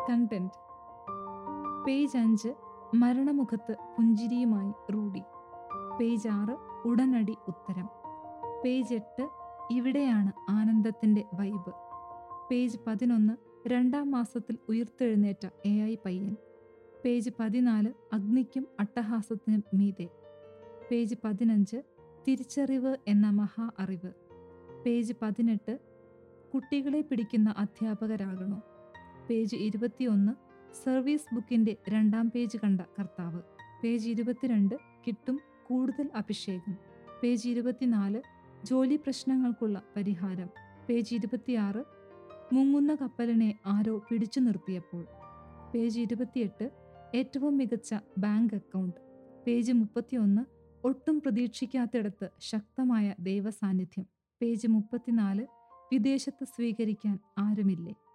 content page അഞ്ച് മരണമുഖത്ത് പുഞ്ചിരിയുമായി Rudy page ആറ് ഉടനടി ഉത്തരം പേജ് എട്ട് ഇവിടെയാണ് ആനന്ദത്തിന്റെ വൈബ് പേജ് പതിനൊന്ന് രണ്ടാം മാസത്തിൽ ഉയർത്തെഴുന്നേറ്റ എ ഐ പയ്യൻ പേജ് പതിനാല് അഗ്നിക്കും അട്ടഹാസത്തിനും മീതെ പേജ് പതിനഞ്ച് തിരിച്ചറിവ് എന്ന മഹാ അറിവ് പേജ് പതിനെട്ട് കുട്ടികളെ പിടിക്കുന്ന അധ്യാപകരാകണോ പേജ് ഇരുപത്തിയൊന്ന് സർവീസ് ബുക്കിന്റെ രണ്ടാം പേജ് കണ്ട കർത്താവ് പേജ് ഇരുപത്തിരണ്ട് കിട്ടും കൂടുതൽ അഭിഷേകം പേജ് ഇരുപത്തിനാല് ജോലി പ്രശ്നങ്ങൾക്കുള്ള പരിഹാരം പേജ് ഇരുപത്തിയാറ് മുങ്ങുന്ന കപ്പലിനെ ആരോ പിടിച്ചു നിർത്തിയപ്പോൾ പേജ് ഇരുപത്തിയെട്ട് ഏറ്റവും മികച്ച ബാങ്ക് അക്കൗണ്ട് പേജ് മുപ്പത്തിയൊന്ന് ഒട്ടും പ്രതീക്ഷിക്കാത്തിടത്ത് ശക്തമായ ദൈവസാന്നിധ്യം പേജ് മുപ്പത്തിനാല് വിദേശത്ത് സ്വീകരിക്കാൻ ആരുമില്ലേ